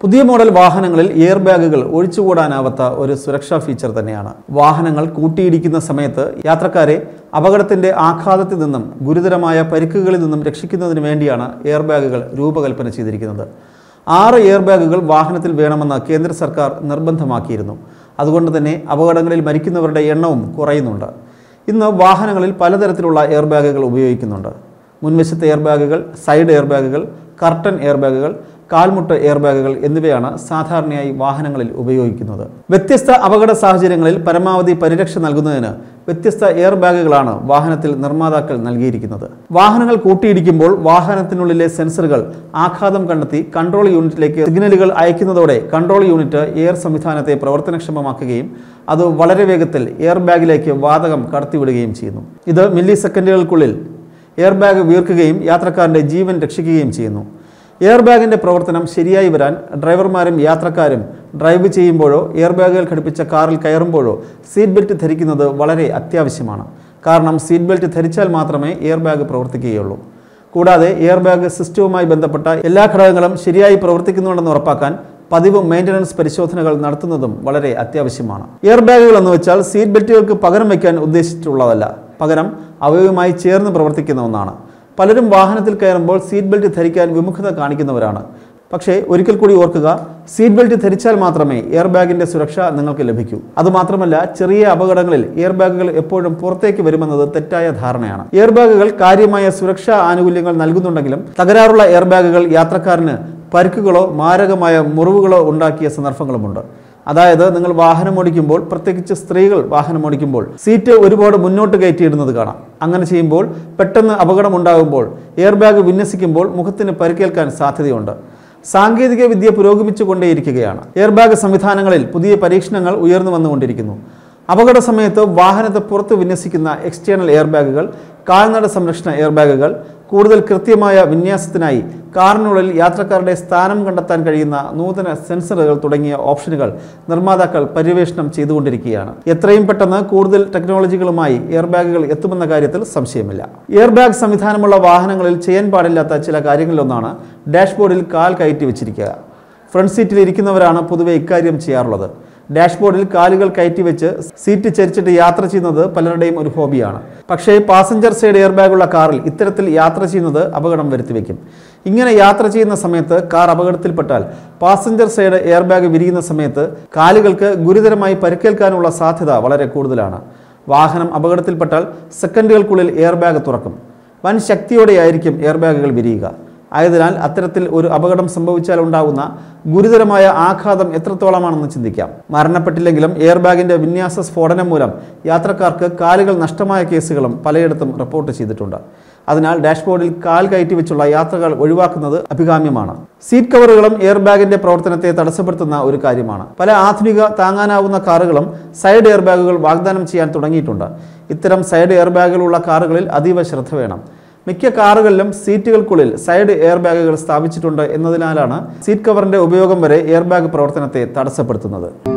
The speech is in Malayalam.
പുതിയ മോഡൽ വാഹനങ്ങളിൽ എയർ ബാഗുകൾ ഒഴിച്ചുകൂടാനാവാത്ത ഒരു സുരക്ഷാ ഫീച്ചർ തന്നെയാണ് വാഹനങ്ങൾ കൂട്ടിയിടിക്കുന്ന സമയത്ത് യാത്രക്കാരെ അപകടത്തിന്റെ ആഘാതത്തിൽ നിന്നും ഗുരുതരമായ പരിക്കുകളിൽ നിന്നും രക്ഷിക്കുന്നതിന് വേണ്ടിയാണ് എയർ ബാഗുകൾ രൂപകൽപ്പന ചെയ്തിരിക്കുന്നത് ആറ് എയർ ബാഗുകൾ വാഹനത്തിൽ വേണമെന്ന് കേന്ദ്ര സർക്കാർ നിർബന്ധമാക്കിയിരുന്നു അതുകൊണ്ട് തന്നെ അപകടങ്ങളിൽ മരിക്കുന്നവരുടെ എണ്ണവും കുറയുന്നുണ്ട് ഇന്ന് വാഹനങ്ങളിൽ പലതരത്തിലുള്ള എയർ ബാഗുകൾ ഉപയോഗിക്കുന്നുണ്ട് മുൻവശത്തെ എയർ ബാഗുകൾ സൈഡ് എയർ ബാഗുകൾ കർട്ടൻ എയർ ബാഗുകൾ കാൽമുട്ട് എയർ ബാഗുകൾ എന്നിവയാണ് സാധാരണയായി വാഹനങ്ങളിൽ ഉപയോഗിക്കുന്നത് വ്യത്യസ്ത അപകട സാഹചര്യങ്ങളിൽ പരമാവധി പരിരക്ഷ നൽകുന്നതിന് വ്യത്യസ്ത എയർ ബാഗുകളാണ് വാഹനത്തിൽ നിർമ്മാതാക്കൾ നൽകിയിരിക്കുന്നത് വാഹനങ്ങൾ കൂട്ടിയിടിക്കുമ്പോൾ വാഹനത്തിനുള്ളിലെ സെൻസറുകൾ ആഘാതം കണ്ടെത്തി കൺട്രോൾ യൂണിറ്റിലേക്ക് സിഗ്നലുകൾ അയക്കുന്നതോടെ കൺട്രോൾ യൂണിറ്റ് എയർ സംവിധാനത്തെ പ്രവർത്തനക്ഷമമാക്കുകയും അത് വളരെ വേഗത്തിൽ എയർ ബാഗിലേക്ക് വാതകം കടത്തിവിടുകയും ചെയ്യുന്നു ഇത് മില്ലി സെക്കൻഡുകൾക്കുള്ളിൽ എയർ ബാഗ് വീർക്കുകയും യാത്രക്കാരൻ്റെ ജീവൻ രക്ഷിക്കുകയും ചെയ്യുന്നു എയർ ബാഗിൻ്റെ പ്രവർത്തനം ശരിയായി വരാൻ ഡ്രൈവർമാരും യാത്രക്കാരും ഡ്രൈവ് ചെയ്യുമ്പോഴോ എയർ ബാഗുകൾ ഘടിപ്പിച്ച കാറിൽ കയറുമ്പോഴോ സീറ്റ് ബെൽറ്റ് ധരിക്കുന്നത് വളരെ അത്യാവശ്യമാണ് കാരണം സീറ്റ് ബെൽറ്റ് ധരിച്ചാൽ മാത്രമേ എയർ ബാഗ് പ്രവർത്തിക്കുകയുള്ളൂ കൂടാതെ എയർ ബാഗ് സിസ്റ്റവുമായി ബന്ധപ്പെട്ട എല്ലാ ഘടകങ്ങളും ശരിയായി പ്രവർത്തിക്കുന്നുണ്ടെന്ന് ഉറപ്പാക്കാൻ പതിവ് മെയിൻ്റനൻസ് പരിശോധനകൾ നടത്തുന്നതും വളരെ അത്യാവശ്യമാണ് എയർ ബാഗുകൾ എന്ന് വെച്ചാൽ സീറ്റ് ബെൽറ്റുകൾക്ക് പകരം വയ്ക്കാൻ ഉദ്ദേശിച്ചിട്ടുള്ളതല്ല പകരം അവയുമായി ചേർന്ന് പ്രവർത്തിക്കുന്ന ഒന്നാണ് പലരും വാഹനത്തിൽ കയറുമ്പോൾ സീറ്റ് ബെൽറ്റ് ധരിക്കാൻ വിമുഖത കാണിക്കുന്നവരാണ് പക്ഷേ ഒരിക്കൽ കൂടി ഓർക്കുക സീറ്റ് ബെൽറ്റ് ധരിച്ചാൽ മാത്രമേ എയർ ബാഗിന്റെ സുരക്ഷ നിങ്ങൾക്ക് ലഭിക്കൂ അതുമാത്രമല്ല ചെറിയ അപകടങ്ങളിൽ എയർ ബാഗുകൾ എപ്പോഴും പുറത്തേക്ക് വരുമെന്നത് തെറ്റായ ധാരണയാണ് എയർ ബാഗുകൾ കാര്യമായ സുരക്ഷാ ആനുകൂല്യങ്ങൾ നൽകുന്നുണ്ടെങ്കിലും തകരാറുള്ള എയർ ബാഗുകൾ യാത്രക്കാരന് പരിക്കുകളോ മാരകമായ മുറിവുകളോ ഉണ്ടാക്കിയ സന്ദർഭങ്ങളുമുണ്ട് അതായത് നിങ്ങൾ വാഹനം ഓടിക്കുമ്പോൾ പ്രത്യേകിച്ച് സ്ത്രീകൾ വാഹനം ഓടിക്കുമ്പോൾ സീറ്റ് ഒരുപാട് മുന്നോട്ട് കയറ്റിയിടുന്നത് കാണാം അങ്ങനെ ചെയ്യുമ്പോൾ പെട്ടെന്ന് അപകടമുണ്ടാകുമ്പോൾ എയർ ബാഗ് വിന്യസിക്കുമ്പോൾ മുഖത്തിന് പരിക്കേൽക്കാൻ സാധ്യതയുണ്ട് സാങ്കേതിക വിദ്യ പുരോഗമിച്ചുകൊണ്ടേയിരിക്കുകയാണ് എയർ ബാഗ് സംവിധാനങ്ങളിൽ പുതിയ പരീക്ഷണങ്ങൾ ഉയർന്നു വന്നുകൊണ്ടിരിക്കുന്നു അപകട സമയത്ത് വാഹനത്തെ പുറത്ത് വിന്യസിക്കുന്ന എക്സ്റ്റേണൽ എയർ ബാഗുകൾ കാൽനട സംരക്ഷണ എയർ ബാഗുകൾ കൂടുതൽ കൃത്യമായ വിന്യാസത്തിനായി കാറിനുള്ളിൽ യാത്രക്കാരുടെ സ്ഥാനം കണ്ടെത്താൻ കഴിയുന്ന നൂതന സെൻസറുകൾ തുടങ്ങിയ ഓപ്ഷനുകൾ നിർമ്മാതാക്കൾ പര്യവേഷണം ചെയ്തുകൊണ്ടിരിക്കുകയാണ് എത്രയും പെട്ടെന്ന് കൂടുതൽ ടെക്നോളജികളുമായി എയർ ബാഗുകൾ എത്തുമെന്ന കാര്യത്തിൽ സംശയമില്ല എയർ ബാഗ് സംവിധാനമുള്ള വാഹനങ്ങളിൽ ചെയ്യാൻ പാടില്ലാത്ത ചില കാര്യങ്ങളിലൊന്നാണ് ഡാഷ്ബോർഡിൽ കാൽ കയറ്റി വെച്ചിരിക്കുക ഫ്രണ്ട് സീറ്റിൽ ഇരിക്കുന്നവരാണ് പൊതുവെ ഇക്കാര്യം ചെയ്യാറുള്ളത് ഡാഷ്ബോർഡിൽ കാലുകൾ കയറ്റി വെച്ച് സീറ്റ് ചരിച്ചിട്ട് യാത്ര ചെയ്യുന്നത് പലരുടെയും ഒരു ഹോബിയാണ് പക്ഷേ പാസഞ്ചർ സൈഡ് എയർ ബാഗുള്ള കാറിൽ ഇത്തരത്തിൽ യാത്ര ചെയ്യുന്നത് അപകടം വരുത്തിവെക്കും ഇങ്ങനെ യാത്ര ചെയ്യുന്ന സമയത്ത് കാർ അപകടത്തിൽപ്പെട്ടാൽ പാസഞ്ചർ സൈഡ് എയർ ബാഗ് വിരിയുന്ന സമയത്ത് കാലുകൾക്ക് ഗുരുതരമായി പരിക്കേൽക്കാനുള്ള സാധ്യത വളരെ കൂടുതലാണ് വാഹനം അപകടത്തിൽപ്പെട്ടാൽ സെക്കൻഡുകൾക്കുള്ളിൽ എയർ ബാഗ് തുറക്കും വൻ ശക്തിയോടെയായിരിക്കും എയർ ബാഗുകൾ വിരിയുക ആയതിനാൽ അത്തരത്തിൽ ഒരു അപകടം സംഭവിച്ചാൽ ഉണ്ടാകുന്ന ഗുരുതരമായ ആഘാതം എത്രത്തോളമാണെന്ന് ചിന്തിക്കാം മരണപ്പെട്ടില്ലെങ്കിലും എയർ ബാഗിന്റെ വിന്യാസ സ്ഫോടനം മൂലം യാത്രക്കാർക്ക് കാലുകൾ നഷ്ടമായ കേസുകളും പലയിടത്തും റിപ്പോർട്ട് ചെയ്തിട്ടുണ്ട് അതിനാൽ ഡാഷ്ബോർഡിൽ കാൽ കയറ്റി വെച്ചുള്ള യാത്രകൾ ഒഴിവാക്കുന്നത് അഭികാമ്യമാണ് സീറ്റ് കവറുകളും എയർ ബാഗിന്റെ പ്രവർത്തനത്തെ തടസ്സപ്പെടുത്തുന്ന ഒരു കാര്യമാണ് പല ആധുനിക താങ്ങാനാവുന്ന കാറുകളും സൈഡ് എയർ ബാഗുകൾ വാഗ്ദാനം ചെയ്യാൻ തുടങ്ങിയിട്ടുണ്ട് ഇത്തരം സൈഡ് എയർ ബാഗുകളുള്ള കാറുകളിൽ അതീവ ശ്രദ്ധ വേണം മിക്ക കാറുകളിലും സീറ്റുകൾക്കുള്ളിൽ സൈഡ് എയർ ബാഗുകൾ സ്ഥാപിച്ചിട്ടുണ്ട് എന്നതിനാലാണ് സീറ്റ് കവറിന്റെ ഉപയോഗം വരെ എയർ ബാഗ് പ്രവർത്തനത്തെ തടസ്സപ്പെടുത്തുന്നത്